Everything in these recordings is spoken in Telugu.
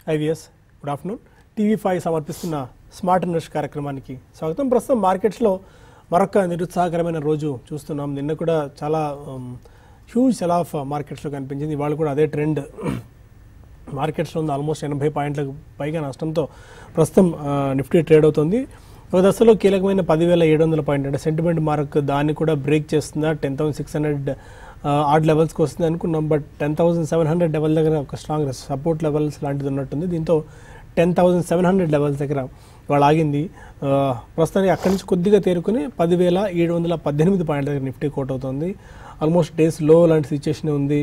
IVS good afternoon TV five సమర్పిస్తున్న స్మార్ట్ ఇన్వెస్ట్ కార్యక్రమానికి స్వాగతం ప్రస్తుతం మార్కెట్స్లో మరొక నిరుత్సాహకరమైన రోజు చూస్తున్నాం నిన్న కూడా చాలా హ్యూజ్ సెల్ ఆఫ్ మార్కెట్స్లో కనిపించింది ఇవాళ కూడా అదే ట్రెండ్ మార్కెట్స్లో ఉంది ఆల్మోస్ట్ ఎనభై పాయింట్లకు పైగా నష్టంతో ప్రస్తుతం ఆ, నిఫ్టీ ట్రేడ్ అవుతుంది ఒక దశలో కీలకమైన పదివేల ఏడు వందల పాయింట్ అంటే సెంటిమెంట్ మార్క్ దాన్ని కూడా బ్రేక్ చేస్తుందా ten thousand six hundred odd లెవెల్స్కి వస్తుంది అనుకున్నాం but ten thousand seven hundred level దగ్గర ఒక స్ట్రాంగ్ సపోర్ట్ లెవెల్స్ లాంటిది ఉన్నట్టుంది దీంతో ten thousand seven hundred levels దగ్గర ఇవాళ ఆగింది ఆ, ప్రస్తుతానికి అక్కడి నుంచి కొద్దిగా తేరుకుని పదివేల ఏడు వందల పద్దెనిమిది పాయింట్ల దగ్గర నిఫ్టీ కోట్ అవుతుంది ఆల్మోస్ట్ డేస్ లో లాంటి సిచ్యుయేషన్ ఉంది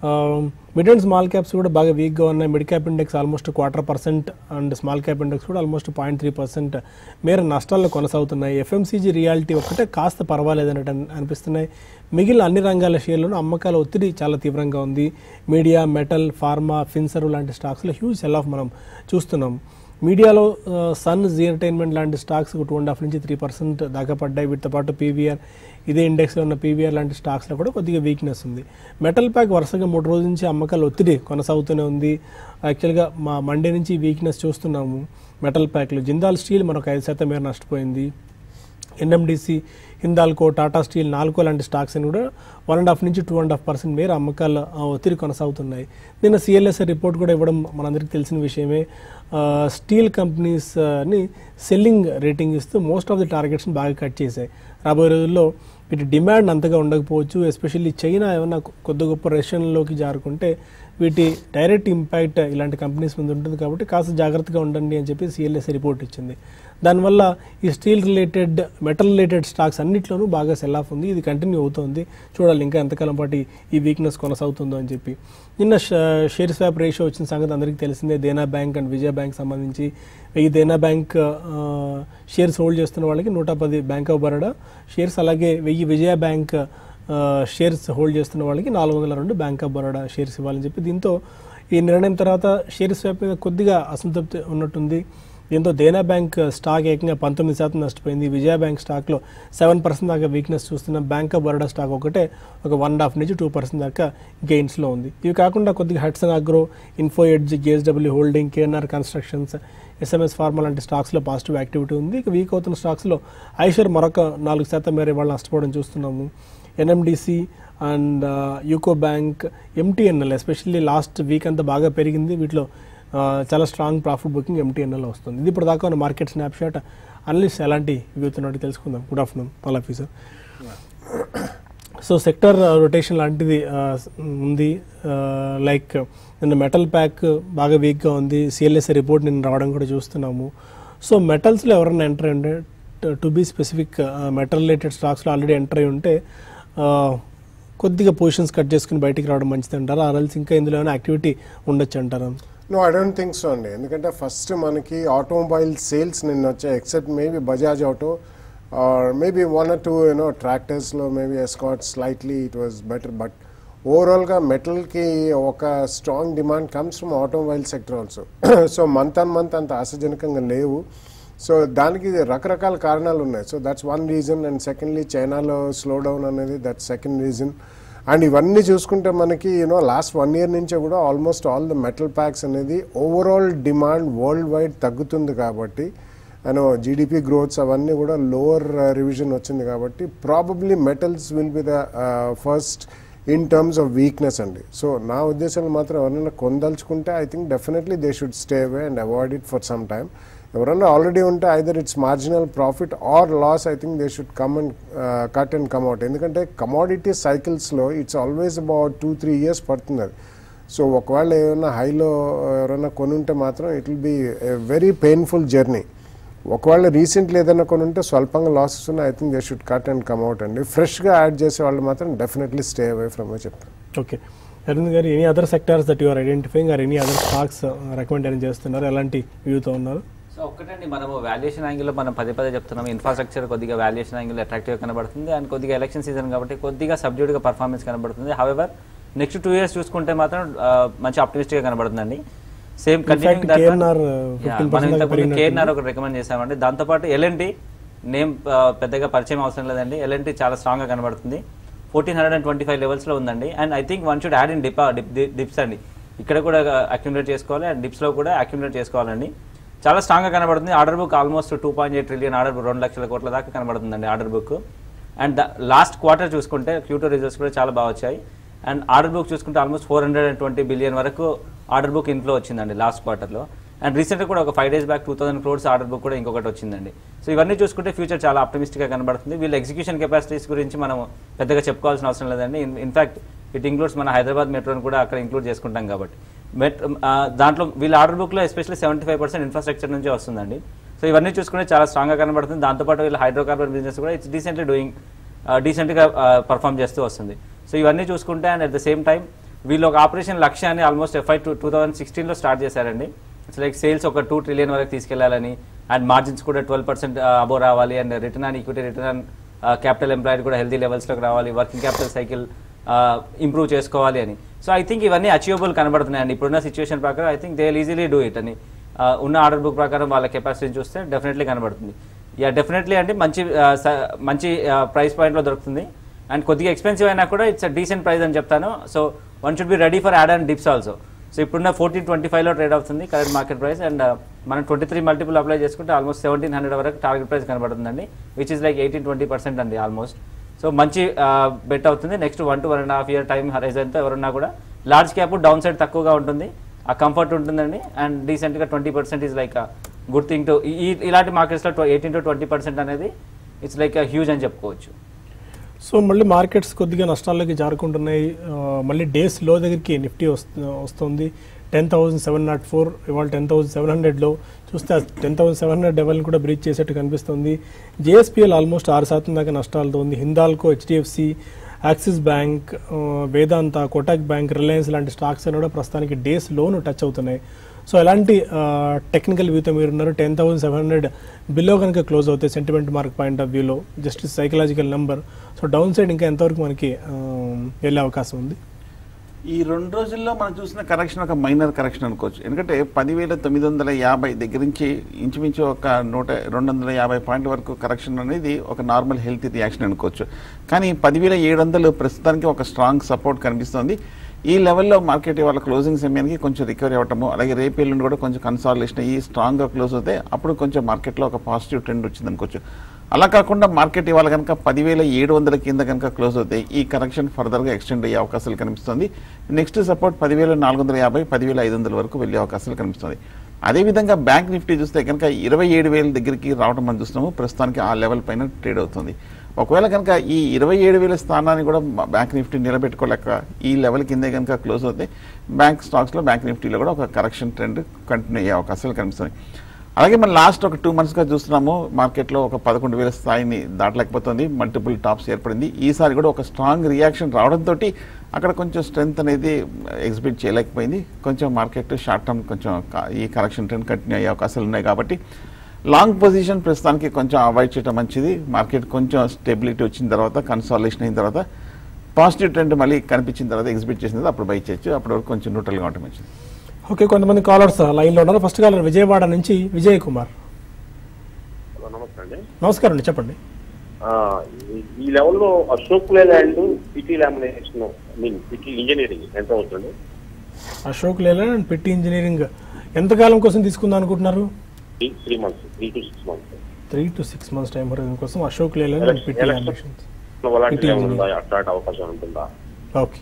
మిడ్ అండ్ స్మాల్ క్యాప్స్ కూడా బాగా వీక్గా ఉన్నాయి mid cap index almost quarter percent and small cap index కూడా ఆల్మోస్ట్ పాయింట్ త్రీ పర్సెంట్ మేర నష్టాల్లో కొనసాగుతున్నాయి ఎఫ్ఎంసీజీ రియాలిటీ ఒక్కటే కాస్త పర్వాలేదన్నట్టు అన్- అనిపిస్తున్నాయి మిగిలిన అన్ని రంగాల షేర్లను అమ్మకాల ఒత్తిడి చాలా తీవ్రంగా ఉంది మీడియా మెటల్ ఫార్మా ఫిన్సర్ లాంటి స్టాక్స్లో హ్యూజ్ సెల్ ఆఫ్ మనం చూస్తున్నాం మీడియాలో ఆ, సన్ జీ ఎంటర్టైన్మెంట్ లాంటి స్టాక్స్ టూ అండ్ హాఫ్ నుంచి త్రీ పర్సెంట్ దాకా పడ్డాయి వీటితో పాటు పీవీఆర్ ఇదే ఇండెక్స్లో ఉన్న పీవీఆర్ లాంటి స్టాక్స్లో కూడా కొద్దిగా వీక్నెస్ ఉంది మెటల్ ప్యాక్ వరుసగా మూడు రోజుల నుంచి అమ్మకాలు ఒత్తిడి కొనసాగుతూనే ఉంది యాక్చువల్గా మా మండే నుంచి వీక్నెస్ చూస్తున్నాము మెటల్ ప్యాక్లో జిందాల్ స్టీల్ మరొక ఐదు శాతం మేర నష్టపోయింది ఎన్ఎండిసి హిందాల్కో టాటా స్టీల్ నాల్కో లాంటి స్టాక్స్ అని కూడా వన్ అండ్ హాఫ్ నుంచి టూ అండ్ హాఫ్ పర్సెంట్ మేర అమ్మకాల ఆ, ఒత్తిడి కొనసాగుతున్నాయి నిన్న సిఎల్ఎస్ఐ రిపోర్ట్ కూడా ఇవ్వడం మనందరికీ తెలిసిన విషయమే ఆ, స్టీల్ కంపెనీస్ ఆ, ని సెల్లింగ్ రేటింగ్ ఇస్తూ మోస్ట్ ఆఫ్ ది టార్గెట్స్ని బాగా కట్ చేశాయి రాబోయే రోజుల్లో వీటి డిమాండ్ అంతగా ఉండకపోవచ్చు ఎస్పెషల్లీ చైనా ఏమైనా కొద్ది గొప్ప రష్యన్లోకి జారుకుంటే వీటి డైరెక్ట్ ఇంపాక్ట్ ఇలాంటి కంపెనీస్ మీద ఉంటుంది కాబట్టి కాస్త జాగ్రత్తగా ఉండండి అని చెప్పి సిఎల్ఎస్ఐ రిపోర్ట్ ఇచ్చింది దానివల్ల ఈ steel related metal related stocks అన్నిట్లోనూ బాగా సెల్ ఆఫ్ ఉంది ఇది కంటిన్యూ అవుతుంది చూడాలి ఇంకా ఎంతకాలం పాటు ఈ- ఈ వీక్నెస్ కొనసాగుతుందో అని చెప్పి నిన్న ష- షేర్ స్వాప్ రేషియో వచ్చిన సంగతి అందరికీ తెలిసిందే Dena Bank and Vijaya Bank సంబంధించి వెయ్యి దేనా బ్యాంక్ ఆ, షేర్స్ హోల్డ్ చేస్తున్న వాళ్ళకి నూట పది బ్యాంక్ ఆఫ్ బరోడా షేర్స్ అలాగే వెయ్యి విజయ బ్యాంక్ ఆ, షేర్స్ హోల్డ్ చేస్తున్న వాళ్ళకి నాలుగు వందల రెండు బ్యాంక్ ఆఫ్ బరోడా షేర్స్ ఇవ్వాలని చెప్పి దీంతో ఈ నిర్ణయం తర్వాత షేర్ స్వాప్ మీద కొద్దిగా అసంతృప్తి ఉన్నట్టుంది దీంతో దేనా బ్యాంక్ స్టాక్ ఏకంగా పంతొమ్మిది శాతం నష్టపోయింది విజయ బ్యాంక్ స్టాక్లో సెవెన్ పర్సెంట్ దాకా వీక్నెస్ చూస్తున్న బ్యాంక్ ఆఫ్ బరోడా స్టాక్ ఒకటే ఒక వన్ అండ్ హాఫ్ నుంచి టూ పర్సెంట్ దాకా గెయిన్స్లో ఉంది ఇవి కాకుండా కొద్దిగా Hatsun Agro Info Edge JSW Holding KNR Constructions SMS Pharma లాంటి స్టాక్స్లో పాజిటివ్ యాక్టివిటీ ఉంది ఇక వీక్ అవుతున్న స్టాక్స్లో ఐషర్ మరొక నాలుగు శాతం మేర ఇవాళ నష్టపోవడం చూస్తున్నాము NMDC and UCO Bank MTNL especially last week అంతా బాగా పెరిగింది వీటిలో ఆ, చాలా స్ట్రాంగ్ ప్రాఫిట్ బుకింగ్ ఎంటీఎన్ఎల్ వస్తుంది ఇది ఇప్పుడు దాకా ఉన్న మార్కెట్ స్నాప్ షాట్ అనలిస్ట్ ఎలాంటి ఇవ్వుతున్నట్టు తెలుసుకుందాం good afternoon all of sir so sector rotation లాంటిది ఆ, ఉంది లైక్ నిన్న మెటల్ ప్యాక్ బాగా వీక్గా ఉంది సిఎల్ఎస్ఏ రిపోర్ట్ నిన్న రావడం కూడా చూస్తున్నాము సో మెటల్స్లో ఎవరైనా ఎంటర్ అయి ఉంటే to be specific metal related స్టాక్స్లో ఆల్రెడీ ఎంటర్ అయి ఉంటే ఆ, కొద్దిగా పొజిషన్స్ కట్ చేసుకుని బయటికి రావడం మంచిది అంటారా ఆర్ఎల్స్ ఇంకా ఇందులో ఏమైనా యాక్టివిటీ ఉండొచ్చు అంటారా no I don't think so అండి ఎందుకంటే ఫస్ట్ మనకి ఆటోమొబైల్ సేల్స్ నిన్న వచ్చాయి except maybe Bajaj Auto or maybe one or two you know ట్రాక్టర్స్లో maybe Escort slightly it was better but ఓవరాల్గా మెటల్కి ఒక strong demand comes from automobile sector also so month on month అంత ఆశాజనకంగా లేవు సో దానికి రకరకాల కారణాలు ఉన్నాయి so that's one reason and secondly చైనాలో స్లో డౌన్ అనేది దట్ సెకండ్ రీజన్ అండ్ ఇవన్నీ చూసుకుంటే మనకి యూనో లాస్ట్ వన్ ఇయర్ నుంచే కూడా almost all the metal packs అనేది ఓవరాల్ డిమాండ్ వరల్డ్ వైడ్ తగ్గుతుంది కాబట్టి అండ్ జీడిపి గ్రోత్స్ అవన్నీ కూడా లోవర్ రివిజన్ వచ్చింది కాబట్టి probably metals will be the first in terms of weakness అండి సో నా ఉద్దేశంలో మాత్రం ఎవరైనా కొందలుచుకుంటే I think definitely they should stay away and avoid it for some time ఎవరన్నా ఆల్రెడీ ఉంటే either it's marginal profit or loss I think they should come and cut and come out ఎందుకంటే కమాడిటీ సైకిల్స్లో it's always about two three years పడుతుంది అది సో ఒకవేళ ఏమైనా హైలో ఎవరైనా కొని ఉంటే మాత్రం it will be very painful journey ఒకవేళ రీసెంట్లీ ఏదైనా కొని ఉంటే స్వల్పంగా లాసెస్ ఉన్నాయి I think they should cut and come out అండి ఫ్రెష్గా యాడ్ చేసే వాళ్ళు మాత్రం డెఫినెట్లీ స్టే అవే ఫ్రమ్ చెప్తాను ఓకే అరవింద్ గారు any other sectors that you're identifying or any other stocks recommend చేస్తున్నారు ఎలాంటి వ్యూతో ఉన్నారు సో ఒక్కటండి మనము వాల్యుయేషన్ యాంగిల్లో మనం పదే పదే చెప్తున్నాం ఇన్ఫ్రాస్ట్రక్చర్ కొద్దిగా వాల్యుయేషన్ యాంగిల్ అట్రాక్టివ్గా కనబడుతుంది అండ్ కొద్దిగా ఎలక్షన్ సీజన్ కాబట్టి కొద్దిగా సబ్జ్యూడ్గా పర్ఫార్మెన్స్ కనబడుతుంది హవెవర్ నెక్స్ట్ టూ ఇయర్స్ చూసుకుంటే మాత్రం ఆ, మంచి ఆప్టిమిస్టిక్గా కనబడుతుందండి సేమ్ ఇన్ఫాక్ట్ కేఎన్ఆర్ ఫిఫ్టీన్ మనం పర్సెంట్ ఇంతకుముందు కేఎన్ఆర్ ఒకటి రికమెండ్ చేసామండి దాంతోపాటు ఎల్ఎన్టీ నేమ్ ఆ, పెద్దగా పరిచయం అవసరం లేదండి ఎల్ఎన్టీ చాలా స్ట్రాంగ్గా కనబడుతుంది fourteen hundred and twenty five లెవెల్స్లో ఉందండి and I think one should add in dip dips అండి ఇక్కడ కూడా అక్యుములేట్ చేసుకోవాలి అండ్ డిప్స్లో కూడా అక్యుములేట్ చేసుకోవాలండి చాలా స్ట్రాంగ్గా కనబడుతుంది order book almost two point eight trillion order book రెండు లక్షల కోట్ల దాకా కనబడుతుందండి order book and last quarter చూసుకుంటే క్యూటో రిజల్ట్స్ కూడా చాలా బాగా వచ్చాయి అండ్ ఆర్డర్ బుక్ చూసుకుంటే almost four hundred and twenty billion వరకు ఆర్డర్ బుక్ ఇన్ఫ్లో వచ్చిందండి లాస్ట్ క్వార్టర్లో అండ్ రీసెంట్గా కూడా ఒక five days back two thousand crores order book కూడా ఇంకొకటి వచ్చిందండి సో ఇవన్నీ చూసుకుంటే ఫ్యూచర్ చాలా ఆప్టమిస్టిక్గా కనబడుతుంది వీళ్ళ ఎగ్జిక్యూషన్ కెపాసిటీస్ గురించి మనం పెద్దగా చెప్పుకోవాల్సిన అవసరం లేదండి ఇన్ఫాక్ట్ ఇట్ ఇంక్లూడ్స్ మన హైదరాబాద్ మెట్రోని కూడా అక్కడ ఇంక్లూడ్ చేసుకుంటాం కాబట్టి మెట్ ఆ, దాంట్లో వీళ్ళ ఆర్డర్ బుక్లో especially seventy five percent infrastructure నుంచే వస్తుందండి సో ఇవన్నీ చూసుకుంటే చాలా స్ట్రాంగ్గా కనబడుతుంది దాంతోపాటు వీళ్ళ హైడ్రోకార్బన్ బిజినెస్ కూడా ఇట్స్ డీసెంట్లీ డూయింగ్ డీసెంట్గా పర్ఫామ్ చేస్తూ వస్తుంది సో ఇవన్నీ చూసుకుంటే and at the same time వీళ్ళు ఒక ఆపరేషన్ లక్ష్యాన్ని almost FY two two thousand సిక్స్టీన్లో స్టార్ట్ చేశారండి ఇట్స్ లైక్ సేల్స్ ఒక టూ ట్రిలియన్ వరకు తీసుకెళ్లాలని అండ్ మార్జిన్స్ కూడా ట్వెల్వ్ పర్సెంట్ అబో రావాలి and return on equity return on capital employed కూడా హెల్తీ లెవెల్స్లోకి రావాలి వర్కింగ్ క్యాపిటల్ సైకిల్ ఇంప్రూవ్ చేసుకోవాలి అని సో ఐ థింక్ ఇవన్నీ అచీవబుల్ కనబడుతున్నాయండి ఇప్పుడున్న సిచ్యువేషన్ ప్రకారం I think they easily do it అని ఆ, ఉన్న ఆర్డర్ బుక్ ప్రకారం వాళ్ళ కెపాసిటీని చూస్తే డెఫినెట్లీ కనబడుతుంది యా డెఫినెట్లీ అంటే మంచి ఆ, స- మంచి ప్రైస్ పాయింట్లో దొరుకుతుంది అండ్ కొద్దిగా ఎక్స్పెన్సివ్ అయినా కూడా ఇట్స్ డీసెంట్ ప్రైస్ అని చెప్తాను so one should be ready for add and dips also so ఇప్పుడున్న ఫోర్టీన్ ట్వంటీ ఫైవ్లో ట్రేడ్ అవుతుంది కరెంట్ మార్కెట్ ప్రైస్ అండ్ మనం ట్వంటీ త్రీ మల్టిపుల్ అప్లై చేసుకుంటే ఆల్మోస్ట్ సెవెంటీన్ హండ్రెడ్ వరకు టార్గెట్ ప్రైస్ కనబడుతుందండి which is like eighteen twenty percent అండి ఆల్మోస్ట్ సో మంచి బెట్ అవుతుంది next one to one and half year time హరైజన్తో ఎవరున్నా కూడా లార్జ్ క్యాప్ డౌన్ సైడ్ తక్కువగా ఉంటుంది ఆ కంఫర్ట్ ఉంటుందండి అండ్ డీసెంట్గా twenty percent is like good thing to ఈ ఇలాంటి మార్కెట్స్లో ఎయిటీన్ టు ట్వంటీ పర్సెంట్ అనేది ఇట్స్ లైక్ హ్యూజ్ అని చెప్పుకోవచ్చు సో మళ్ళీ మార్కెట్స్ కొద్దిగా నష్టాల్లోకి జారుకుంటున్నాయి ఆ, మళ్ళీ డేస్ లో దగ్గరికి నిఫ్టీ వస్తు వస్తుంది ten thousand seven nought four ఇవాళ టెన్ థౌసండ్ సెవెన్ హండ్రెడ్లో చూస్తే టెన్ థౌసండ్ సెవెన్ హండ్రెడ్ లెవెల్ని కూడా బ్రీచ్ చేసేట్టు కనిపిస్తుంది జేఎస్పీఎల్ ఆల్మోస్ట్ ఆరు శాతం దాకా నష్టాలతో ఉంది హిందాల్కో హెచ్డిఎఫ్సి యాక్సిస్ బ్యాంక్ ఆ, వేదాంత కోటక్ బ్యాంక్ రిలయన్స్ లాంటి స్టాక్స్ అని కూడా ప్రస్తుతానికి డేస్ లోను టచ్ అవుతున్నాయి సో ఎలాంటి టెక్నికల్ వ్యూతో మీరు ఉన్నారు ten thousand seven hundred below కనుక క్లోజ్ అవుతాయి సెంటిమెంట్ మార్క్ పాయింట్ ఆఫ్ వ్యూలో just psychological number so downside ఇంకా ఎంతవరకు మనకి ఆ, వెళ్ళే అవకాశం ఉంది ఈ రెండు రోజుల్లో మనం చూసిన కరెక్షన్ ఒక మైనర్ కరెక్షన్ అనుకోవచ్చు ఎందుకంటే పదివేల తొమ్మిది వందల యాభై దగ్గర నుంచి ఇంచుమించు ఒక నూట రెండు వందల యాభై పాయింట్ల వరకు కరెక్షన్ అనేది ఒక నార్మల్ హెల్తీ రియాక్షన్ అనుకోవచ్చు కానీ పదివేల ఏడు వందలు ప్రస్తుతానికి ఒక స్ట్రాంగ్ సపోర్ట్ కనిపిస్తుంది ఈ లెవెల్లో మార్కెట్ ఇవాళ క్లోజింగ్ సమయానికి కొంచెం రికవరీ అవ్వటము అలాగే రేపు ఎల్లుండి కూడా కొంచెం కన్సాలిడేషన్ అయ్యి స్ట్రాంగ్గా క్లోజ్ అవుతే అప్పుడు కొంచెం మార్కెట్లో ఒక పాజిటివ్ ట్రెండ్ వచ్చింది అనుకోవచ్చు అలా కాకుండా మార్కెట్ ఇవాళ కనుక పదివేల ఏడు వందల కింద కనుక క్లోజ్ అవుతాయి ఈ కరెక్షన్ ఫర్దర్గా ఎక్స్టెండ్ అయ్యే అవకాశాలు కనిపిస్తుంది నెక్స్ట్ సపోర్ట్ పదివేల నాలుగు వందల యాభై పదివేల ఐదు వందల వరకు వెళ్ళే అవకాశాలు కనిపిస్తుంది అదేవిధంగా బ్యాంక్ నిఫ్టీ చూస్తే కనుక ఇరవై ఏడు వేల దగ్గరికి రావడం మనం చూస్తున్నాము ప్రస్తుతానికి ఆ లెవెల్ పైన ట్రేడ్ అవుతుంది ఒకవేళ కనుక ఈ ఇరవై ఏడు వేల స్థానాన్ని కూడా మ- బ్యాంక్ నిఫ్టీ నిలబెట్టుకోలేక ఈ లెవెల్ కిందే కనుక క్లోజ్ అవుతే బ్యాంక్ స్టాక్స్లో బ్యాంక్ నిఫ్టీలో కూడా ఒక కరెక్షన్ ట్రెండ్ కంటిన్యూ అయ్యే అవకాశాలు కనిపిస్తున్నాయి అలాగే మనం లాస్ట్ ఒక టూ మంత్స్గా చూస్తున్నాము మార్కెట్లో ఒక పదకొండు వేల స్థాయిని దాటలేకపోతుంది మల్టిపుల్ టాప్స్ ఏర్పడింది ఈసారి కూడా ఒక స్ట్రాంగ్ రియాక్షన్ రావడంతో అక్కడ కొంచెం స్ట్రెంగ్త్ అనేది ఎగ్జిబిట్ చేయలేకపోయింది కొంచెం మార్కెట్ షార్ట్ టర్మ్ కొంచెం క- ఈ కరెక్షన్ ట్రెండ్ కంటిన్యూ అయ్యే అవకాశాలు ఉన్నాయి కాబట్టి లాంగ్ పొజిషన్ ప్రస్తుతానికి కొంచెం అవాయిడ్ చేయడం మంచిది మార్కెట్ కొంచెం స్టెబిలిటీ వచ్చిన తర్వాత కన్సాలేషన్ అయిన తర్వాత పాజిటివ్ ట్రెండ్ మళ్ళీ కనిపించిన తర్వాత ఎగ్జిబిట్ చేసిన తర్వాత అప్పుడు బై చేయొచ్చు అప్పటి వరకు కొంచెం న్యూట్రల్గా ఉండటం మంచిది ఓకే కొంతమంది కాలర్స్ లైన్లో ఉన్నారు ఫస్ట్ కాలర్ విజయవాడ నుంచి విజయ్ కుమార్ హలో, నమస్తే అండి నమస్కారం అండి చెప్పండి ఆ, ఈ- ఈ లెవెల్లో అశోక్ లేలాండ్ సిటీ లామినేషన్ మీన్ సిటీ ఇంజనీరింగ్ ఎంత అవుతుంది Ashok Leyland and Pitti Engineering ఎంతకాలం కోసం తీసుకుందాం అనుకుంటున్నారు three months three to six months three to six months time horizon కోసం Ashok Leyland and Pitti Election- Laminations అలాంటి City ఏమైనా ఉందా engineering. అట్లాంటి అవకాశం ఉంటుందా ఓకే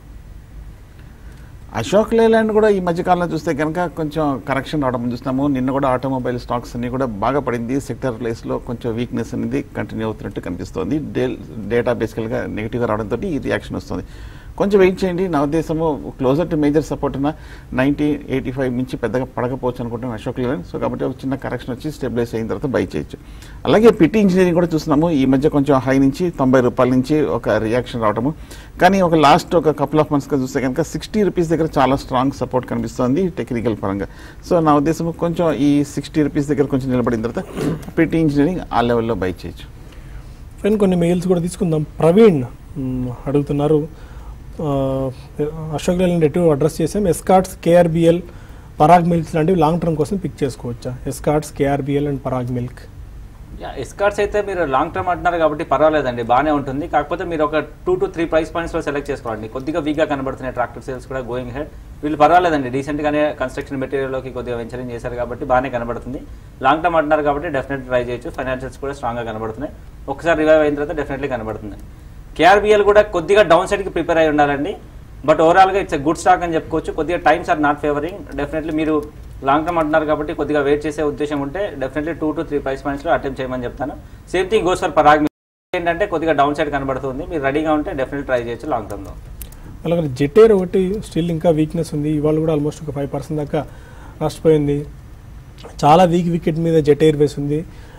అశోక్ లేలాండ్ కూడా ఈ మధ్యకాలంలో చూస్తే కనుక కొంచెం కరెక్షన్ రావడం చూస్తున్నాము నిన్న కూడా ఆటోమొబైల్ స్టాక్స్ అన్ని కూడా బాగా పడింది సెక్టర్ ప్లేస్లో కొంచెం వీక్నెస్ అనేది కంటిన్యూ అవుతున్నట్టు కనిపిస్తుంది డే డేటా బేసికల్గా నెగిటివ్గా రావడంతో ఈ రియాక్షన్ వస్తుంది కొంచెం వెయిట్ చేయండి నా ఉద్దేశము క్లోజర్ టు మేజర్ సపోర్ట్ ఉన్న నైంటీ ఎయిటీ ఫైవ్ నుంచి పెద్దగా పడకపోవచ్చు అనుకుంటున్నాను అశోక్ లేలాండ్ సో కాబట్టి ఒక చిన్న కరెక్షన్ వచ్చి స్టెబిలైజ్ అయిన తర్వాత బై చేయొచ్చు అలాగే పిటి ఇంజనీరింగ్ కూడా చూస్తున్నాము ఈ మధ్య కొంచెం హై నుంచి తొంభై రూపాయల నుంచి ఒక రియాక్షన్ రావడము కానీ ఒక లాస్ట్ ఒక కపుల్ ఆఫ్ మంత్స్గా చూస్తే కనుక సిక్స్టీ రూపీస్ దగ్గర చాలా స్ట్రాంగ్ సపోర్ట్ కనిపిస్తుంది టెక్నికల్ పరంగా సో నా ఉద్దేశం కొంచెం ఈ సిక్స్టీ రూపీస్ దగ్గర కొంచెం నిలబడిన తర్వాత పిటి ఇంజనీరింగ్ ఆ లెవెల్లో బై చేయొచ్చు ఫ్రెండ్ కొన్ని మెయిల్స్ కూడా తీసుకుందాం ప్రవీణ్ మ్, అడుగుతున్నారు ఆ, అశోక్ లేలాండ్ ఎటు అడ్రస్ చేసాం ఎస్కాట్స్ కేఆర్బిఎల్ పరాగ్ మిల్క్స్ లాంటివి లాంగ్ టర్మ్ కోసం పిక్ చేసుకోవచ్చా Escorts KRBL and Parag Milk Escorts అయితే మీరు లాంగ్ టర్మ్ అంటున్నారు కాబట్టి పర్వాలేదండి బాగానే ఉంటుంది కాకపోతే మీరు ఒక టూ టు త్రీ ప్రైస్ పాయింట్స్లో సెలెక్ట్ చేసుకోండి కొద్దిగా వీక్గా కనబడుతున్నాయి ట్రాక్టర్ సేల్స్ కూడా గోయింగ్ హెడ్ వీళ్ళు పర్వాలేదండి డీసెంట్గానే కన్స్ట్రక్షన్ మెటీరియల్లోకి కొద్దిగా వెంచరింగ్ చేశారు కాబట్టి బాగానే కనబడుతుంది లాంగ్ టర్మ్ అంటున్నారు కాబట్టి డెఫినెట్ ట్రై చేయొచ్చు ఫైనాన్షియల్స్ కూడా స్ట్రాంగ్గా కనబడుతున్నాయి ఒకసారి రివైవ్ అయిన తర్వాత డెఫినెట్లీ కనబడుతుంది కేఆర్బిఎల్ కూడా కొద్దిగా డౌన్ సైడ్కి ప్రిపేర్ అయి ఉండాలండి బట్ ఓవరాల్గా ఇట్స్ గుడ్ స్టాక్ అని చెప్పుకోవచ్చు కొద్దిగా times are not favouring definitely మీరు లాంగ్ టర్మ్ అంటున్నారు కాబట్టి కొద్దిగా వెయిట్ చేసే ఉద్దేశం ఉంటే definitely two to three price పాయింట్స్లో అటెంప్ట్ చేయమని చెప్తాను same thing goes for Parag ఏంటంటే కొద్దిగా డౌన్ సైడ్ కనబడుతుంది మీరు రెడీగా ఉంటే డెఫినెట్ ట్రై చేయొచ్చు లాంగ్ టర్మ్లో అలాగే జెటేర్ ఒకటి స్టిల్ ఇంకా వీక్నెస్ ఉంది ఇవాళ కూడా ఆల్మోస్ట్ ఒక ఫైవ్ పర్సెంట్ దాకా నష్టపోయింది చాలా వీక్ వికెట్ మీద జెట్ ఎయిర్వేస్ ఉంది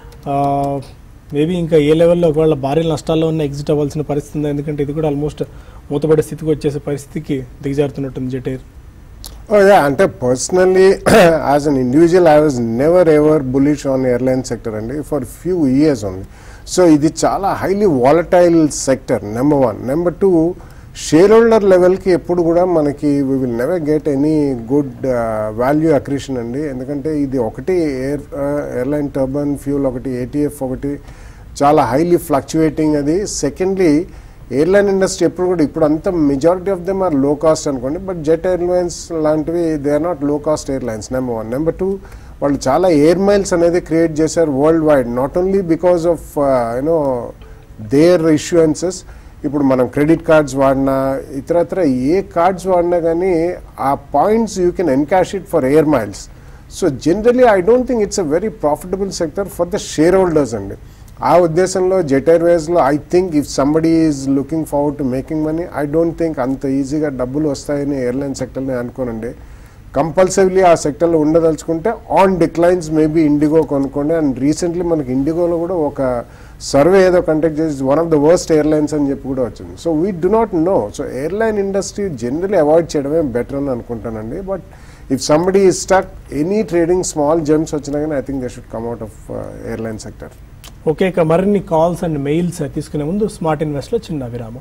మేబీ ఇంకా ఏ లెవెల్లో ఒకవేళ భారీ నష్టాల్లో ఉన్న ఎగ్జిట్ అవ్వాల్సిన పరిస్థితి ఉంది ఎందుకంటే ఇది కూడా ఆల్మోస్ట్ మూతపడే స్థితికి వచ్చేసే పరిస్థితికి దిగజారుతున్నట్టుంది జెట్ ఎయిర్ Oh yeah, అంటే personally as an individual I was never ever bullish on airline sector అండి for few years only so ఇది చాలా highly volatile sector number one number two shareholder లెవెల్కి ఎప్పుడు కూడా మనకి we will never get any good value accretion అండి ఎందుకంటే ఇది ఒకటి ఎయిర్ ఎయిర్లైన్ టర్బన్ ఫ్యూల్ ఒకటి ఏటీఎఫ్ ఒకటి చాలా హైలీ ఫ్లక్చువేటింగ్ అది సెకండ్లీ ఎయిర్లైన్ ఇండస్ట్రీ ఎప్పుడు కూడా ఇప్పుడు అంతా majority of them are low cost అనుకోండి బట్ జెట్ ఎయిర్లైన్స్ లాంటివి they are not low cost airlines number one number two వాళ్ళు చాలా ఎయిర్ మైల్స్ అనేది క్రియేట్ చేశారు worldwide not only because of you know their issuances ఇప్పుడు మనం క్రెడిట్ కార్డ్స్ వాడినా ఇతరత్ర ఏ కార్డ్స్ వాడినా కానీ ఆ points you can encash it for air miles so generally I don't think it's a very profitable sector for the shareholders అండి ఆ ఉద్దేశంలో జెట్ ఎయిర్వేస్లో I think if somebody is looking forward to making money I don't think అంత ఈజీగా డబ్బులు వస్తాయని ఎయిర్లైన్ సెక్టర్ని అనుకోనండి కంపల్సరీలీ ఆ సెక్టర్లో ఉండదలుచుకుంటే ఆన్ డిక్లైన్స్ మేబీ ఇండిగో కొనుక్కోండి అండ్ రీసెంట్లీ మనకి ఇండిగోలో కూడా ఒక సర్వే ఏదో కండక్ట్ చేసి one of the worst airlines అని చెప్పి కూడా వచ్చింది so we do not know so airline industry generally avoid చేయడమే బెటర్ అని అనుకుంటానండి బట్ ఇఫ్ సంబడీ ఈ stuck any trading small gems వచ్చినా కానీ I think they should come out of airline sector okay ఇక మరిన్ని కాల్స్ అండ్ మెయిల్స్ తీసుకునే ముందు స్మార్ట్ ఇన్వెస్ట్లో చిన్న విరామం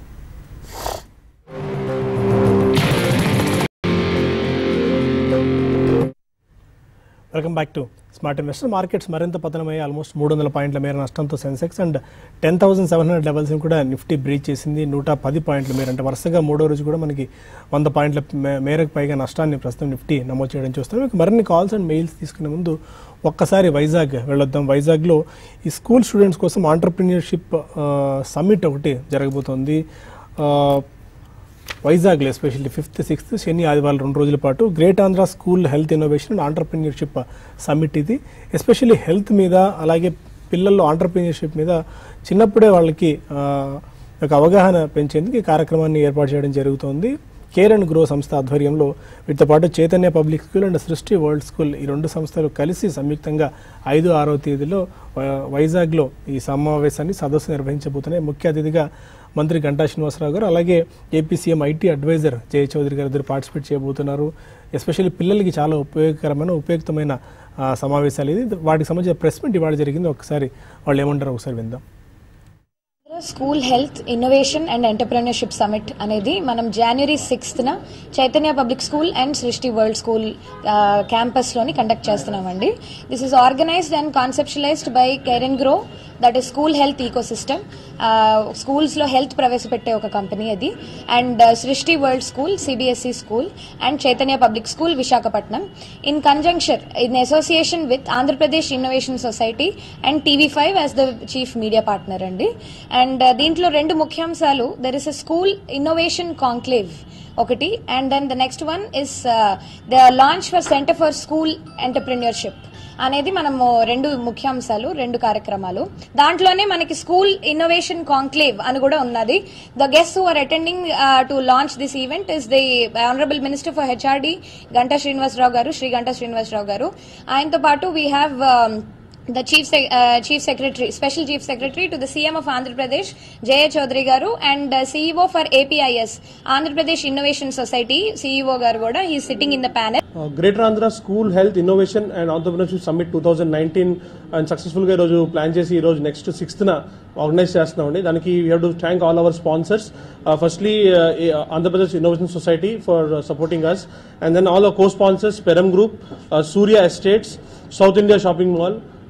welcome back to smart investor markets మరింత పతనమయ్యి ఆల్మోస్ట్ మూడు వందల పాయింట్ల మేర నష్టంతో Sensex and ten thousand seven hundred లెవెల్స్ని కూడా నిఫ్టీ బ్రీచ్ చేసింది నూట పది పాయింట్ల మేర అంటే వరుసగా మూడో రోజు కూడా మనకి వంద పాయింట్ల మే- మేరకు పైగా నష్టాన్ని ప్రస్తుతం నిఫ్టీ నమోదు చేయడం చూస్తున్నాం ఇక మరిన్ని కాల్స్ అండ్ మెయిల్స్ తీసుకునే ముందు ఒక్కసారి వైజాగ్ వెళ్ళొద్దాం వైజాగ్లో ఈ స్కూల్ స్టూడెంట్స్ కోసం ఆంటర్ప్రినియర్షిప్ సమ్మిట్ ఒకటి జరగబోతోంది ఆ, వైజాగ్లో ఎస్పెషల్లీ ఫిఫ్త్ సిక్స్త్ శని ఆదివారం రెండు రోజుల పాటు great Andhra school health innovation and entrepreneurship summit ఇది ఎస్పెషల్లీ హెల్త్ మీద అలాగే పిల్లల్లో ఆంటర్ప్రినియర్షిప్ మీద చిన్నప్పుడే వాళ్ళకి ఆ, ఒక అవగాహన పెంచేందుకు ఈ కార్యక్రమాన్ని ఏర్పాటు చేయడం జరుగుతోంది కేర్ అండ్ గ్రో సంస్థ ఆధ్వర్యంలో వీటితో పాటు Chaitanya public school and Srishti world school ఈ రెండు సంస్థలు కలిసి సంయుక్తంగా ఐదు ఆరో తేదీలో వై- వైజాగ్లో ఈ సమావేశాన్ని సదస్సు నిర్వహించబోతున్నాయి ముఖ్య అతిథిగా మంత్రి గంటా శ్రీనివాసరావు గారు అలాగే AP CM IT advisor Jaya Chowdary garu ఇద్దరు పార్టిసిపేట్ చేయబోతున్నారు ఎస్పెషల్లీ పిల్లలకి చాలా ఉపయోగకరమైన ఉపయుక్తమైన ఆ, సమావేశాలు ఇది వాటికి సంబంధించిన ప్రెస్ మీట్ ఇవాళ జరిగింది ఒకసారి వాళ్ళు ఏమంటారో ఒకసారి విందాం school health innovation and entrepreneurship summit అనేది మనం జనవరి సిక్స్త్న Chaitanya public school and Srishti world school క్యాంపస్లోని కండక్ట్ చేస్తున్నామండి this is organised and conceptualised by care and grow that is school health ecosystem స్కూల్స్లో హెల్త్ ప్రవేశపెట్టే ఒక కంపెనీ అది and Srishti world school CBSE school and Chaitanya public school Visakhapatnam in conjunction in association with Andhra Pradesh innovation society and TV five as the chief media partner అండి అండ్ దీంట్లో రెండు ముఖ్యాంశాలు there is a school innovation conclave ఒకటి and then the next one is the launch for centre for school entrepreneurship అనేది మనము రెండు ముఖ్యాంశాలు రెండు కార్యక్రమాలు దాంట్లోనే మనకి స్కూల్ ఇన్నోవేషన్ కాంక్లేవ్ అని కూడా ఉన్నది the guest who are attending to launch this event is the honourable minister for HRD Ganta Srinivasarao garu Shri Ganta Srinivasarao garu ఆయనతో పాటు we have the chief Sec- uh, chief secretary special chief secretary to the cm of andhra pradesh jaya chaudhary garu and uh, ceo for apis andhra pradesh innovation society ceo garu kuda he is sitting in the panel greater Andhra school health innovation and entrepreneurship summit two thousand nineteen and successful గా ఈరోజు ప్లాన్ చేసి ఈ రోజు నెక్స్ట్ సిక్స్త్ న ఆర్గనైజ్ చేస్తున్నామండి దానికి we have to thank all our sponsors firstly Andhra Pradesh innovation society for supporting us and then all co sponsors Peram group Surya estates South India shopping mall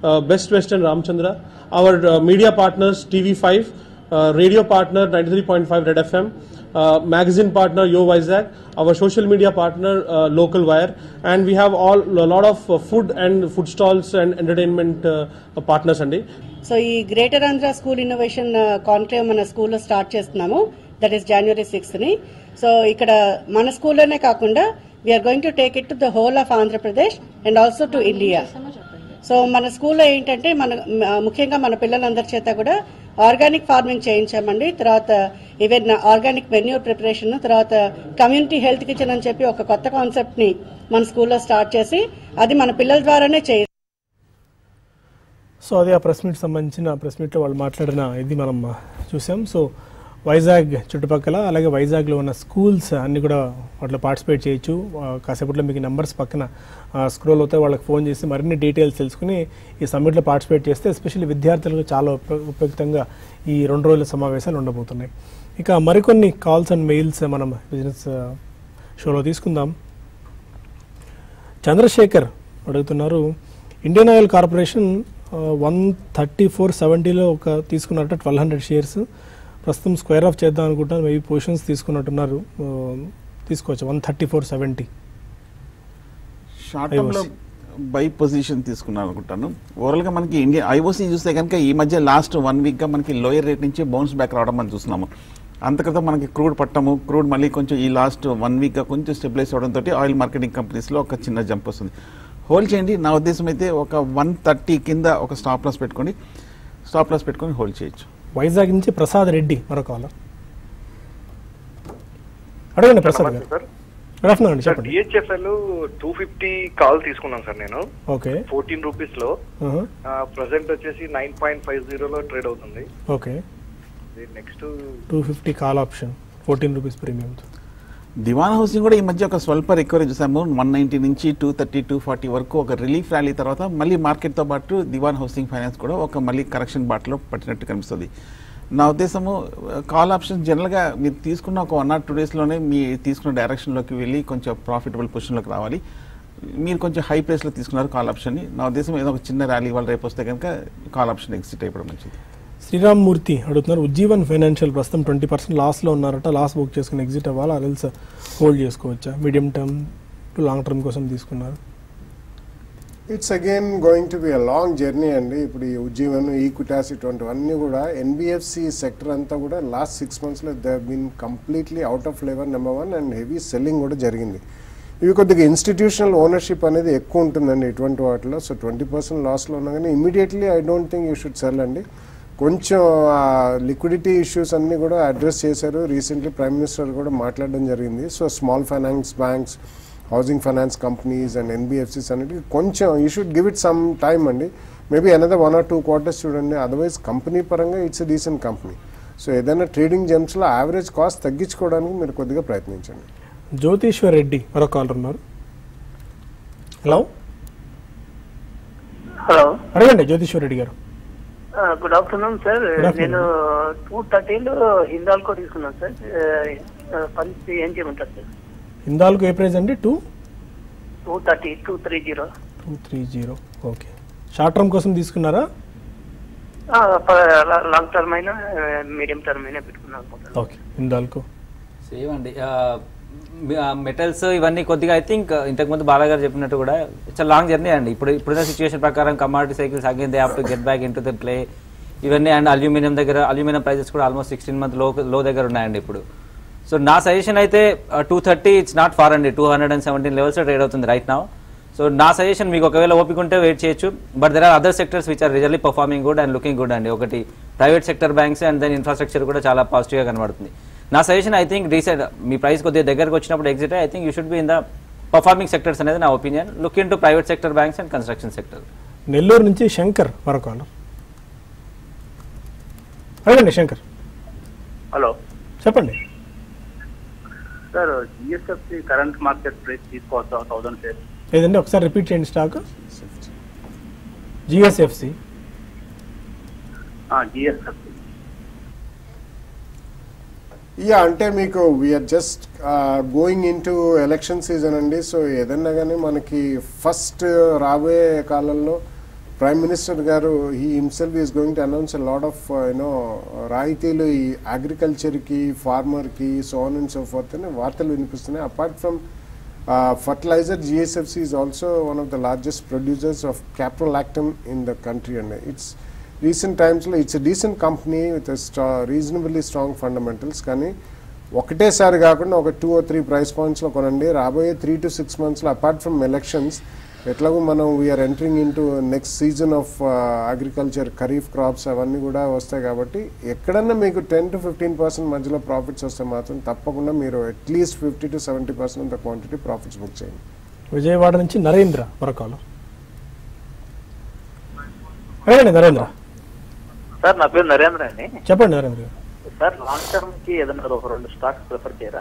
uh, Best Western Ramchandra, our uh, media partners TV5, uh, radio partner 93.5 Red FM, uh, magazine partner Yo Vizag, our social media partner uh, Local Wire, and we have all a lot of uh, food and food stalls and entertainment uh, partners అండి సో ఈ greater Andhra school innovation conclave మన స్కూల్లో స్టార్ట్ చేస్తున్నాము దట్ ఈస్ జనవరి సిక్స్త్ ని సో ఇక్కడ మన స్కూల్లోనే కాకుండా we are going to take it to the whole of Andhra Pradesh and also to India so మన స్కూల్లో ఏంటంటే మన మ- ముఖ్యంగా మన పిల్లలందరి చేత కూడా ఆర్గానిక్ ఫార్మింగ్ చేయించామండి తర్వాత ఈవెన్ ఆర్గానిక్ మెన్యూర్ ప్రిపరేషన్ తర్వాత కమ్యూనిటీ హెల్త్ కిచెన్ అని చెప్పి ఒక కొత్త కాన్సెప్ట్ ని మన స్కూల్లో స్టార్ట్ చేసి అది మన పిల్లల ద్వారానే చేయి సో అది ఆ ప్రెస్ మీట్ సంబంధించిన ప్రెస్ మీట్లో వాళ్ళు మాట్లాడిన ఇది మనం ఆ, చూసాం సో వైజాగ్ చుట్టుపక్కల అలాగే వైజాగ్లో ఉన్న స్కూల్స్ అన్ని కూడా వాటిలో పార్టిసిపేట్ చేయొచ్చు ఆ, కాసేపట్లో మీకు నెంబర్స్ పక్కన స్క్రోల్ అవుతాయి వాళ్ళకి ఫోన్ చేసి మరిన్ని డీటెయిల్స్ తెలుసుకుని ఈ సమ్మిట్లో పార్టిసిపేట్ చేస్తే ఎస్పెషల్లీ విద్యార్థులకు చాలా ఉప- ఉపయుక్తంగా ఈ రెండు రోజుల సమావేశాలు ఉండబోతున్నాయి ఇక మరికొన్ని కాల్స్ అండ్ మెయిల్స్ మనం బిజినెస్ ఆ, షోలో తీసుకుందాం చంద్రశేఖర్ అడుగుతున్నారు Indian Oil Corporation one thirty four సెవెంటీలో ఒక తీసుకున్నట్టు ట్వెల్వ్ హండ్రెడ్ షేర్స్ ప్రస్తుతం స్క్వేర్ ఆఫ్ చేద్దాం అనుకుంటాను మేబీ పొజిషన్స్ తీసుకున్నట్టున్నారు ఆ, తీసుకోవచ్చు one thirty four seventy short term లో బై పొజిషన్ తీసుకున్నాను అనుకుంటాను ఓవరాల్ గా మనకి ఇండియా ఐఓసీ చూస్తే కనుక ఈ మధ్య లాస్ట్ వన్ వీక్ గా మనకి లోయర్ రేట్ నుంచి బౌన్స్ బ్యాక్ రావడం మనం చూస్తున్నాము అంతక్రితం మనకి క్రూడ్ పట్టము క్రూడ్ మళ్ళీ కొంచెం ఈ లాస్ట్ వన్ వీక్ గా కొంచెం స్టెబిలైజ్ అవడంతో ఆయిల్ మార్కెటింగ్ కంపెనీస్ లో ఒక చిన్న జంప్ వస్తుంది హోల్డ్ చేయండి నా ఉద్దేశం అయితే ఒక వన్ థర్టీ కింద ఒక స్టాప్ లాస్ పెట్టుకోండి స్టాప్ లాస్ పెట్టుకొని హోల్డ్ చేయొచ్చు వైజాగ్ నుంచి ప్రసాద్ రెడ్డి మరో కాలర్ అడగండి Prasad garu sir good afternoon అండి సార్ చెప్పండి డిహెచ్ఎఫ్ఎల్ టూ ఫిఫ్టీ కాల్ తీసుకున్నాను సార్ నేను ఓకే ఫోర్టీన్ రూపీస్ లో ప్రజెంట్ వచ్చేసి నైన్ పాయింట్ ఫైవ్ జీరోలో ట్రేడ్ అవుతుంది okay next two fifty call option fourteen rupees premium Dewan housing కూడా ఈ మధ్య ఒక స్వల్ప రికవరీ చూసాము వన్ నైన్టీ నుంచి టూ థర్టీ టూ ఫార్టీ వరకు ఒక రిలీఫ్ ర్యాలీ తర్వాత మళ్ళీ మార్కెట్తో పాటు దివాన్ హౌసింగ్ ఫైనాన్స్ కూడా ఒక మళ్ళీ కరెక్షన్ బాటలో పట్టినట్టు కనిపిస్తుంది నా ఉద్దేశము కాల్ ఆప్షన్ జనరల్గా మీరు తీసుకున్న ఒక వన్ ఆర్ టూ డేస్లోనే మీ తీసుకున్న డైరెక్షన్లోకి వెళ్ళి కొంచెం ప్రాఫిటబుల్ పొజిషన్లోకి రావాలి మీరు కొంచెం హై ప్రైస్లో తీసుకున్నారు కాల్ ఆప్షన్ని నా ఉద్దేశం ఏదో ఒక చిన్న ర్యాలీ వాళ్ళు రేపు వస్తే కనుక కాల్ ఆప్షన్ ఎగ్జిట్ అయిపోవడం మంచిది శ్రీరామ్ మూర్తి అడుగుతున్నారు ఉజ్జీవన్ ఫైనాన్షియల్ ప్రస్తుతం ట్వంటీ పర్సెంట్ లాస్లో ఉన్నారట లాస్ బుక్ చేసుకుని ఎగ్జిట్ అవ్వాలా అదల్స్ హోల్డ్ చేసుకోవచ్చా medium term to long term కోసం తీసుకున్నారు it's again going to be a long journey అండి ఇప్పుడు ఈ ఉజ్జీవన్ ఈక్విటాస్ ఇటువంటివన్నీ కూడా ఎన్బిఎఫ్సి సెక్టర్ అంతా కూడా లాస్ట్ సిక్స్ మంత్స్లో they been completely out of flavour number one and heavy selling కూడా జరిగింది ఇవి కొద్దిగా ఇన్స్టిట్యూషనల్ ఓనర్షిప్ అనేది ఎక్కువ ఉంటుందండి ఇటువంటి వాటిలో సో ట్వంటీ పర్సెంట్ లాస్లో ఉన్నా కానీ immediately I don't think you should sell అండి కొంచెం లిక్విడిటీ ఇష్యూస్ అన్నీ కూడా అడ్రస్ చేశారు రీసెంట్లీ ప్రైమ్ మినిస్టర్ కూడా మాట్లాడడం జరిగింది so small finance banks housing finance companies and NBFCs అన్నిటికి కొంచెం you should give it some time అండి maybe another one or two quarters చూడండి అదర్వైజ్ కంపెనీ పరంగా it's a decent company so ఏదైనా ట్రేడింగ్ జెమ్స్లో యావరేజ్ కాస్ట్ తగ్గించుకోవడానికి మీరు కొద్దిగా ప్రయత్నించండి జ్యోతిశ్వర్ రెడ్డి మరో కాలర్ ఉన్నారు హలో హలో అడగండి Jyotishwar Reddy garu good afternoon sir Good afternoon. నేను టూ థర్టీలో హిందాల్కో తీసుకున్నాను సార్ పరిస్థితి ఏం చేయమంటారు సార్ హిందాల్కు ఏ ప్రైస్ అండి two two thirty two three zero two three zero okay short term కోసం తీసుకున్నారా లాంగ్ టర్మ్ అయినా మీడియం టర్మ్ అయినా పెట్టుకున్నాను అనుకుంటాను ఓకే హిందాల్కు సేమ్ అండి మెటల్స్ ఇవన్నీ కొద్దిగా ఐ థింక్ ఇంతకుముందు బాలా గారు చెప్పినట్టు కూడా ఇట్స్ లాంగ్ జర్నీ అండి ఇప్పుడు ఇప్పుడున్న సిచ్యువేషన్ ప్రకారం commodity cycles again they have to get back into the play ఇవన్నీ అండ్ అల్యూమినియం దగ్గర అల్యూమినియం ప్రైజెస్ కూడా ఆల్మోస్ట్ సిక్స్టీన్ మంత్ లో లో దగ్గర ఉన్నాయండి ఇప్పుడు సో నా సజెషన్ అయితే two thirty it's not far అండి two hundred and seventeen levels trade అవుతుంది రైట్ నౌ సో నా సజెషన్ మీకు ఒకవేళ ఓపిక ఉంటే వెయిట్ చేయొచ్చు but there are other sectors which are really performing good and looking good అండి ఒకటి private sector banks and then infrastructure కూడా చాలా పాజిటివ్గా కనబడుతుంది నా సజెషన్ ఐ థింక్ రీసెంట్ మీ ప్రైస్ కొద్దిగా దగ్గరకు వచ్చినప్పుడు exit I think you should be in the performing sectors అనేది నా opinion look into private sector banks and construction sector Nellore నుంచి శంకర్ మరో కాలర్ అడగండి శంకర్ హలో చెప్పండి sir GSFC current market price తీసుకోవచ్చా థౌసండ్ షేర్ ఏదండి ఒకసారి రిపీట్ చేయండి స్టాక్ జిఎస్ఎఫ్సి జిఎస్ఎఫ్సి యా అంటే మీకు we are just going into election season అండి సో ఏదన్నా కానీ మనకి ఫస్ట్ రాబోయే కాలంలో ప్రైమ్ మినిస్టర్ గారు he himself is going to announce a lot of you know రాయితీలు ఈ అగ్రికల్చర్కి ఫార్మర్కి సోన్ అండ్ సో ఫోర్త్ అని వార్తలు వినిపిస్తున్నాయి apart from fertiliser GSFC is also one of the largest producers of caprolactam in the country అండి ఇట్స్ రీసెంట్ టైమ్స్లో ఇట్స్ డీసెంట్ కంపెనీ విత్ స్ట్రా రీజనబుల్లీ స్ట్రాంగ్ ఫండమెంటల్స్ కానీ ఒకటేసారి కాకుండా ఒక టూ ఆర్ త్రీ ప్రైస్ పాయింట్స్లో కొనండి రాబోయే త్రీ టు సిక్స్ మంత్స్లో అపార్ట్ ఫ్రమ్ ఎలక్షన్స్ ఎట్లాగో మనం we are entering into next season of agriculture kharif crops అవన్నీ కూడా వస్తాయి కాబట్టి ఎక్కడన్నా మీకు టెన్ టు ఫిఫ్టీన్ పర్సెంట్ మధ్యలో ప్రాఫిట్స్ వస్తే మాత్రం తప్పకుండా మీరు at least fifty to seventy percent of the quantity profits book చేయండి విజయవాడ నుంచి నరేంద్ర మరొక కాలం అడగండి నరేంద్ర సార్ నా పేరు నరేంద్ర అండి చెప్పండి నరేంద్ర గారు సార్ లాంగ్ టర్మ్ కి ఏదైనా ఒక రెండు స్టాక్స్ ప్రిఫర్ చేయరా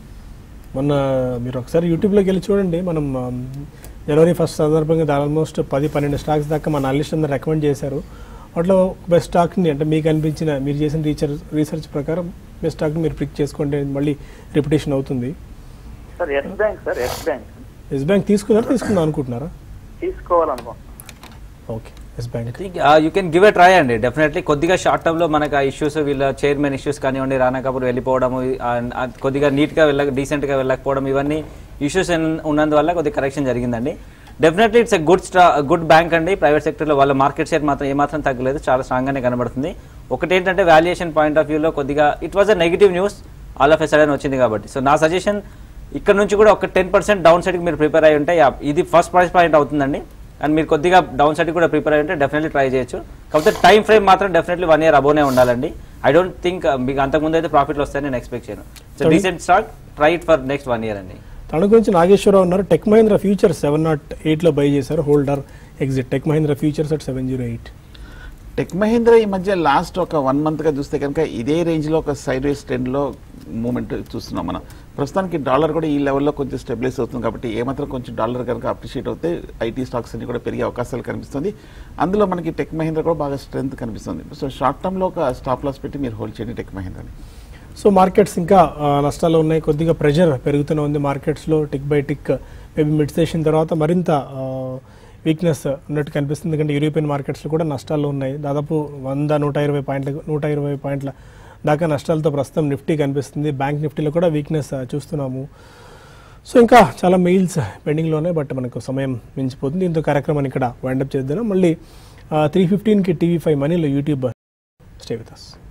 మొన్న మీరు ఒకసారి యూట్యూబ్లోకి వెళ్ళి చూడండి మనం ఆమ్, జనవరి ఫస్ట్ సందర్భంగా ఆల్మోస్ట్ పది పన్నెండు స్టాక్స్ దాకా మన అనలిస్ట్ అందరూ రికమెండ్ చేశారు వాటిలో బెస్ట్ స్టాక్ని అంటే మీకు అనిపించిన మీరు చేసిన రీసెర్చ్ రీసెర్చ్ ప్రకారం బెస్ట్ స్టాక్ని మీరు పిక్ చేసుకోండి మళ్ళీ రిపిటేషన్ అవుతుంది sir Yes Bank sir Yes Bank Yes Bank తీసుకున్నారా తీసుకుందాం అనుకుంటున్నారా తీసుకోవాలనుకుంటున్నాను okay Yes Bank you can give a try అండి డెఫినెట్లీ కొద్దిగా షార్ట్ టర్మ్ లో మనకు ఆ ఇష్యూస్ వీళ్ళ చైర్మన్ ఇష్యూస్ కానివ్వండి రానా కపూర్ వెళ్ళిపోవడం కొద్దిగా నీట్ గా వెళ్ళక డీసెంట్ గా వెళ్ళకపోవడం ఇవన్నీ ఇష్యూస్ ఉన్నందువల్ల కొద్దిగా కరెక్షన్ జరిగిందండి డెఫినెట్లీ ఇట్స్ ఎ గుడ్ స్టా గుడ్ బ్యాంక్ అండి ప్రైవేట్ సెక్టర్లో వాళ్ళ మార్కెట్ షేర్ మాత్రం ఏమాత్రం తగ్గలేదు చాలా స్ట్రాంగ్ గానే కనబడుతుంది ఒకటి ఏంటంటే వాల్యుయేషన్ పాయింట్ ఆఫ్ వ్యూలో కొద్దిగా it was a negative news all of a sudden వచ్చింది కాబట్టి సో నా సజెషన్ ఇక్కడ నుంచి కూడా ఒక టెన్ పర్సెంట్ డౌన్ సైడ్కి మీరు ప్రిపేర్ అయి ఉంటే యా- ఇది ఫస్ట్ ప్రైస్ పాయింట్ అవుతుందండి అండ్ మీరు కొద్దిగా డౌన్ సైడ్ కూడా ప్రిపేర్ అయి ఉంటే డెఫినెట్లీ ట్రై చేయొచ్చు కాకపోతే టైం ఫ్రేమ్ మాత్రం డెఫినెట్లీ వన్ ఇయర్ అబోనే ఉండాలండి ఐ డోంట్ థింక్ మీకు అంతకుముందు అయితే ప్రాఫిట్లు వస్తాయని నేను ఎక్స్పెక్ట్ చేయను so Sorry? Decent stock try it for next one year అండి తన గురించి నాగేశ్వరరావు ఉన్నారు Tech Mahindra futures seven nought ఎయిట్లో బై చేశారు holder exit Tech Mahindra futures at seven zero eight Tech Mahindra ఈ మధ్య లాస్ట్ ఒక వన్ మంత్గా చూస్తే కనుక ఇదే రేంజ్లో ఒక సైడ్ వేస్ ట్రెండ్లో మూమెంట్ చూస్తున్నాం మనం ప్రస్తుతానికి డాలర్ కూడా ఈ లెవెల్లో కొంచెం స్టెబిలైజ్ అవుతుంది కాబట్టి ఏమాత్రం కొంచెం డాలర్ కనుక అప్రిషియేట్ అవుతే ఐటీ స్టాక్స్ అన్ని కూడా పెరిగే అవకాశాలు కనిపిస్తుంది అందులో మనకి టెక్ మహీంద్రా కూడా బాగా స్ట్రెంత్ కనిపిస్తుంది సో షార్ట్ టర్మ్లో ఒక స్టాప్ లాస్ పెట్టి మీరు హోల్డ్ చేయండి టెక్ మహీంద్రాని సో మార్కెట్స్ ఇంకా ఆ, నష్టాలు ఉన్నాయి కొద్దిగా ప్రెషర్ పెరుగుతూనే ఉంది మార్కెట్స్లో tick by tick maybe mid session తర్వాత మరింత వీక్నెస్ ఉన్నట్టు కనిపిస్తుంది ఎందుకంటే యూరోపియన్ మార్కెట్స్లో కూడా నష్టాలు ఉన్నాయి దాదాపు వంద నూట ఇరవై పాయింట్ల నూట ఇరవై పాయింట్ల దాకా నష్టాలతో ప్రస్తుతం నిఫ్టీ కనిపిస్తుంది బ్యాంక్ నిఫ్టీలో కూడా వీక్నెస్ చూస్తున్నాము సో ఇంకా చాలా మెయిల్స్ పెండింగ్లో ఉన్నాయి బట్ మనకు సమయం మించిపోతుంది దీంతో కార్యక్రమాన్ని ఇక్కడ వైండప్ చేద్దాం మళ్ళీ త్రీ ఫిఫ్టీన్కి టీవీ ఫైవ్ మనీలో యూట్యూబ్ స్టే విత్ అస్